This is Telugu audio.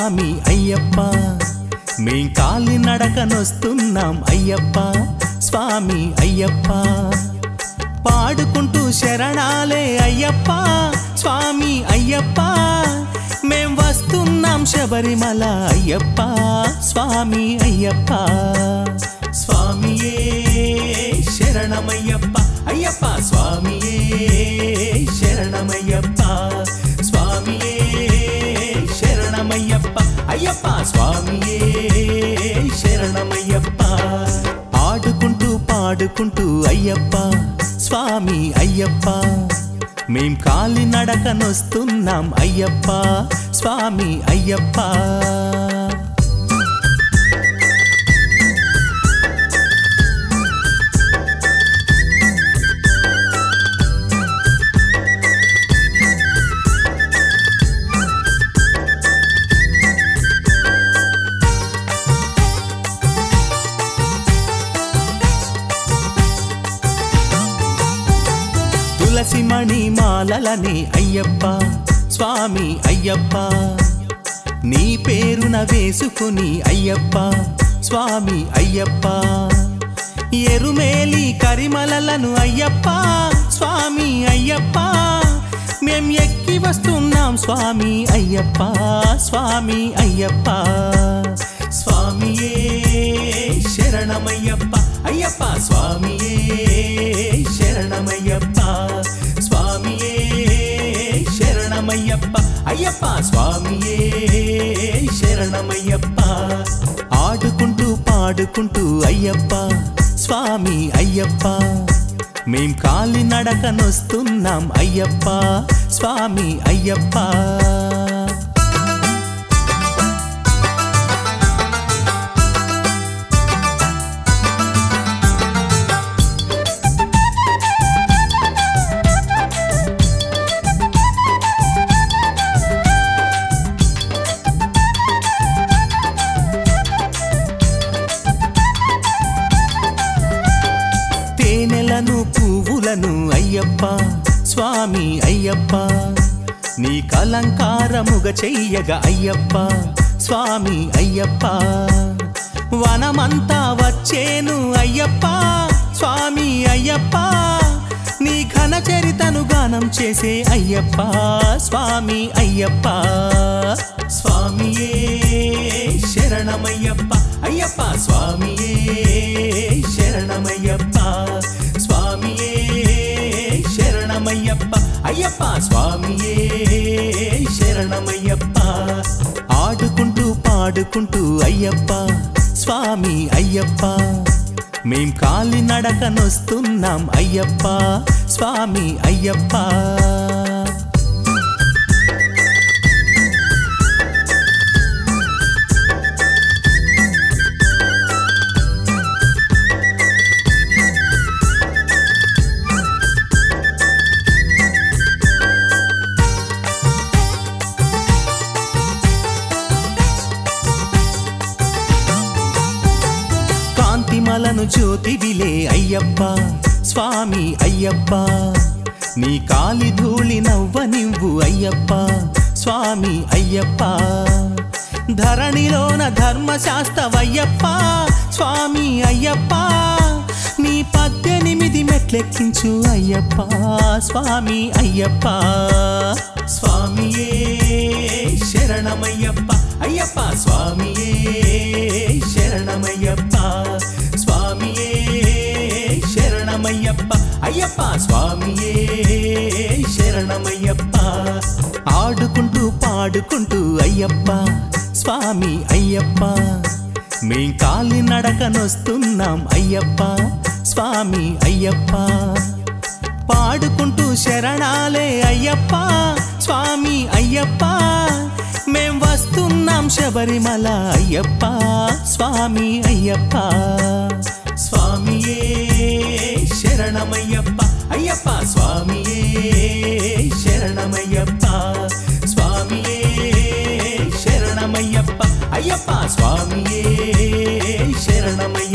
స్వామి అయ్యప్ప మేం కాలి నడకనొస్తున్నాం అయ్యప్ప స్వామి అయ్యప్ప పాడుకుంటూ శరణాలే అయ్యప్ప స్వామి అయ్యప్ప మేం వస్తున్నాం శబరిమల అయ్యప్ప స్వామి అయ్యప్ప స్వామియే శరణమయ్యప్ప అయ్యప్ప స్వామియే శరణమయ్యప్ప స్వామియే శరణమయ్యప్ప అయ్యప్ప స్వామియే శరణమయ్యప్ప ఆడుకుంటూ పాడుకుంటూ అయ్యప్ప స్వామి అయ్యప్ప మేం కాలి నడకనొస్తున్నాం అయ్యప్ప స్వామి అయ్యప్ప తులసి మణి మాలలని అయ్యప్ప స్వామి అయ్యప్ప నీ పేరున వేసుకుని అయ్యప్ప స్వామి అయ్యప్ప ఎరుమేలి కరిమలలను అయ్యప్ప స్వామి అయ్యప్ప మేం ఎక్కి వస్తున్నాం స్వామి అయ్యప్ప స్వామి అయ్యప్ప స్వామియే శరణమయ్యప్ప అయ్యప్ప స్వామియే శరణమయ్యప్ప స్వామియే శరణమయ్యప్ప అయ్యప్ప స్వామియే శరణమయ్యప్ప ఆడుకుంటూ పాడుకుంటూ అయ్యప్ప స్వామి అయ్యప్ప మేం కాలి నడకనొస్తున్నాం అయ్యప్ప స్వామి అయ్యప్ప తేనెలను పువ్వులను అయ్యప్ప స్వామి అయ్యప్ప నీ కలంకారముగ చెయ్యగ అయ్యప్ప స్వామి అయ్యప్ప వనమంతా వచ్చేను అయ్యప్ప స్వామి అయ్యప్ప నీ ఘన చరితను గానం చేసే అయ్యప్ప స్వామి అయ్యప్ప స్వామియే శరణమయ్యప్ప అయ్యప్ప స్వామియే శరణమయ్యప్ప స్వామియే శరణమయ్యప్ప అయ్యప్ప స్వామియే శరణమయ్యప్ప ఆడుకుంటూ పాడుకుంటూ అయ్యప్ప స్వామి అయ్యప్ప మేం కాలి నడకనొస్తున్నాం అయ్యప్ప స్వామి అయ్యప్ప కాంతిమలను జ్యోతివిలే అయ్యప్ప స్వామి అయ్యప్ప నీ కాలి ధూళి నవ్వనివ్వు అయ్యప్ప స్వామి అయ్యప్ప ధరణిలోన ధర్మశాస్త్రవయ్యప్ప స్వామి అయ్యప్ప నీ పద్దెనిమిది మెట్లెక్కించు అయ్యప్ప స్వామి అయ్యప్ప స్వామియే శరణమయ్యప్ప అయ్యప్ప స్వామియే శరణమయ్యప్ప స్వామియే శరణమయ్యప్ప అయ్యప్ప స్వామియే శరణమయ్యప్ప ఆడుకుంటూ పాడుకుంటూ అయ్యప్ప స్వామి అయ్యప్ప మేం కాలి నడకనొస్తున్నాం అయ్యప్ప స్వామి అయ్యప్ప పాడుకుంటూ శరణాలే అయ్యప్ప స్వామి అయ్యప్ప మేం వస్తున్నాం శబరిమల అయ్యప్ప స్వామి అయ్యప్ప స్వామియే శరణమయ్యప్ప అయ్యప్ప స్వామియే శరణమయ్యప్ప స్వామియే శరణమయ్యప్ప అయ్యప్ప స్వామియే శరణమయ్యప్ప